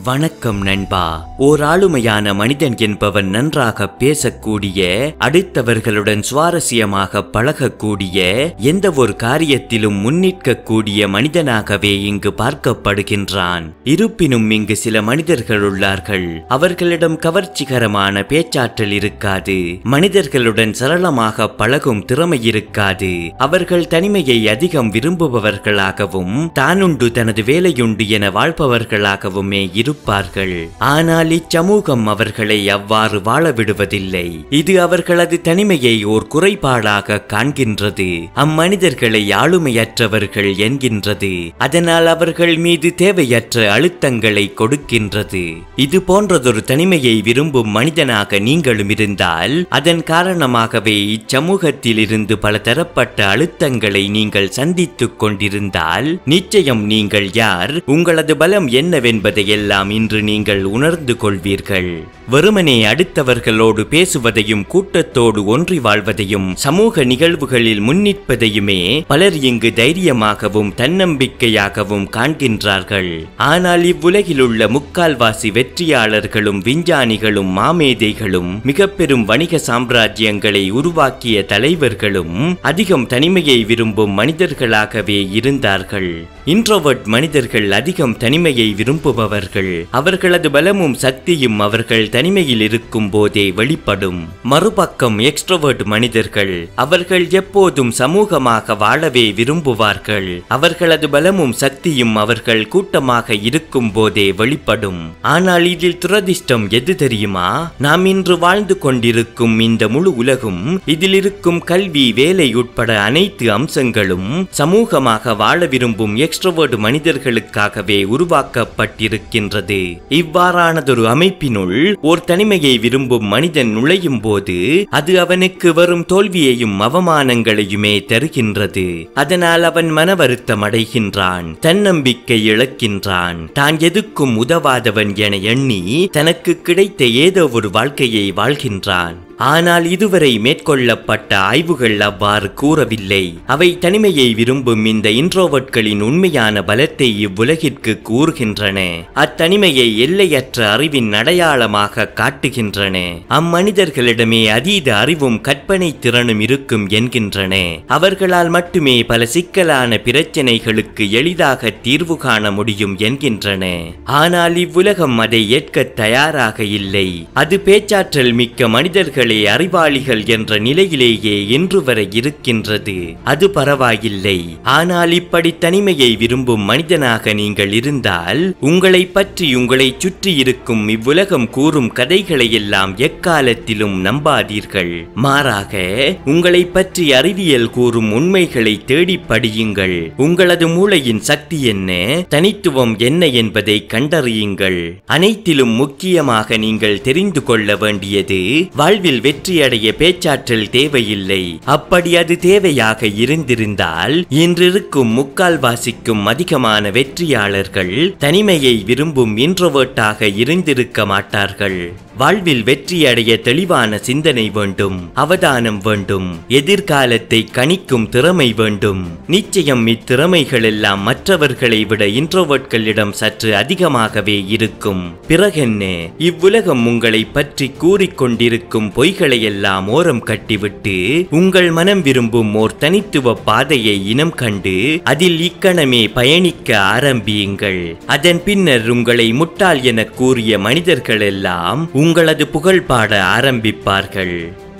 வணக்கம் நண்பா ஓர் ஆளுமையான மனிதன் என்பவன் நன்றாக பேசக்கூடிய அடுத்தவர்களுடன் சுவாரஸ்யமாக பழகக்கூடிய எந்த ஒரு காரியத்திலும் முன்னிற்கக்கூடிய மனிதனாகவே இங்கு பார்க்கப்படுகின்றான் இருப்பினும் இங்கு சில மனிதர்கள் உள்ளார்கள் அவர்களிடம் கவர்ச்சிகரமான பேச்சாற்றல் இருக்காது மனிதர்களுடன் சரளமாக பழகும் திறமை இருக்காது அவர்கள் தனிமையை அதிகம் விரும்புபவர்களாகவும் தானுண்டு தனது வேலையுண்டு என வாழ்பவர்களாகவுமே இருப்பார்கள் ஆனால் இச்சமூகம் அவர்களை அவ்வாறு வாழ விடுவதில்லை இது அவர்களது தனிமையை ஓர் குறைபாடாக காண்கின்றது அம்மனிதர்களை ஆளுமையற்றவர்கள் என்கின்றது அதனால் அவர்கள் மீது தேவையற்ற அழுத்தங்களை கொடுக்கின்றது இது போன்றதொரு தனிமையை விரும்பும் மனிதனாக நீங்களும் இருந்தால் அதன் காரணமாகவே இச்சமூகத்தில் இருந்து பல தரப்பட்ட அழுத்தங்களை நீங்கள் சந்தித்துக் கொண்டிருந்தால் நிச்சயம் நீங்கள் யார் உங்களது பலம் என்னவென்பதை எல்லாம் இன்று நீங்கள் உணர்ந்து கொள்வீர்கள் வெறுமனே அடுத்தவர்களோடு பேசுவதையும் கூட்டத்தோடு ஒன்றி வாழ்வதையும் சமூக நிகழ்வுகளில் முன்னிற்பதையுமே பலர் இங்கு தைரியமாகவும் தன்னம்பிக்கையாகவும் காண்கின்றார்கள் ஆனால் இவ்வுலகில் உள்ள முக்கால்வாசி வெற்றியாளர்களும் விஞ்ஞானிகளும் மாமேதைகளும் மிக பெரும் வணிக சாம்ராஜ்யங்களை உருவாக்கிய தலைவர்களும் அதிகம் தனிமையை விரும்பும் மனிதர்களாகவே இருந்தார்கள் இன்ட்ரோவர்ட் மனிதர்கள் அதிகம் தனிமையை விரும்புபவர்கள் அவர்களது பலமும் சக்தியும் அவர்கள் தனிமையில் இருக்கும் போதே வெளிப்படும் மறுபக்கம் எக்ஸ்ட்ரோவர்ட் மனிதர்கள் அவர்கள் எப்போதும் சமூகமாக வாழவே விரும்புவார்கள் அவர்களது பலமும் சக்தியும் அவர்கள் கூட்டமாக இருக்கும் போதே வெளிப்படும் ஆனால் இதில் துரதிர்ஷ்டம் எது தெரியுமா நாம் இன்று வாழ்ந்து கொண்டிருக்கும் இந்த முழு உலகும் இதில் இருக்கும் கல்வி வேலை உட்பட அனைத்து அம்சங்களும் சமூகமாக வாழ விரும்பும் எக்ஸ்ட்ரோவர்ட் மனிதர்களுக்காகவே உருவாக்கப்பட்டிருக்கின்றது இவ்வாறானதொரு அமைப்பினுள் ஓர் தனிமையை விரும்பும் மனிதன் நுழையும் போது அது அவனுக்கு வரும் தோல்வியையும் அவமானங்களையுமே தருகின்றது அதனால் அவன் மன வருத்தம் அடைகின்றான் தன்னம்பிக்கை இழக்கின்றான் தான் எதுக்கும் உதவாதவன் என எண்ணி தனக்கு கிடைத்த ஏதோ ஒரு வாழ்க்கையை வாழ்கின்றான் ஆனால் இதுவரை மேற்கொள்ளப்பட்ட ஆய்வுகள் அவ்வாறு கூறவில்லை அவை தனிமையை விரும்பும் இந்த இன்ட்ரோவர்ட்களின் உண்மையான பலத்தை இவ்வுலகிற்கு கூறுகின்றன அத்தனிமையை எல்லையற்ற அறிவின் அடையாளமாக காட்டுகின்றன அம்மனிதர்களிடமே அதீத அறிவும் கற்பனை திறனும் இருக்கும் என்கின்றன அவர்களால் மட்டுமே பல சிக்கலான பிரச்சனைகளுக்கு எளிதாக தீர்வு காண முடியும் என்கின்றன ஆனால் இவ்வுலகம் அதை ஏற்க தயாராக இல்லை அது பேச்சாற்றல் மிக்க மனிதர்களை அவர்களே அறிவாளிகள் என்ற நிலையிலேயே இன்று வரை இருக்கின்றது அது பரவாயில்லை ஆனால் இப்படி தனிமையை விரும்பும் மனிதனாக நீங்கள் இருந்தால் உங்களை பற்றி உங்களை சுற்றி இருக்கும் இவ்வுலகம் கூறும் கதைகளை எல்லாம் எக்காலத்திலும் நம்பாதீர்கள் மாறாக உங்களை பற்றி அறிவியல் கூறும் உண்மைகளை தேடி படியுங்கள் உங்களது மூளையின் சக்தி என்ன தனித்துவம் என்ன என்பதை கண்டறியுங்கள் அனைத்திலும் முக்கியமாக நீங்கள் தெரிந்து கொள்ள வேண்டியது வாழ்வில் வெற்றியடைய பேச்சாற்றல் தேவையில்லை அப்படி அது தேவையாக இருந்திருந்தால் இன்றிருக்கும் முக்கால்வாசிக்கும் அதிகமான வெற்றியாளர்கள் தனிமையை விரும்பும் இன்ட்ரோவர்ட்டாக இருந்திருக்க மாட்டார்கள் வாழ்வில் வெற்றியடைய தெளிவான சிந்தனை வேண்டும் அவதானம் வேண்டும் எதிர்காலத்தை கணிக்கும் திறமை வேண்டும் நிச்சயம் இத்திறமைகள் எல்லாம் மற்றவர்களை விட இன்ட்ரோவர்ட்களிடம் சற்று அதிகமாகவே இருக்கும் பிறகென்ன இவ்வுலகம் உங்களை பற்றி கூறிக்கொண்டிருக்கும் பொய்களை எல்லாம் ஓரம் கட்டிவிட்டு உங்கள் மனம் விரும்பும் ஓர் தனித்துவ பாதையை இனம் கண்டு அதில் இக்கணமே பயணிக்க ஆரம்பியுங்கள் அதன் பின்னர் உங்களை முட்டாள் என கூறிய மனிதர்கள் எல்லாம் உங்களது புகழ் பாட ஆரம்பிப்பார்கள்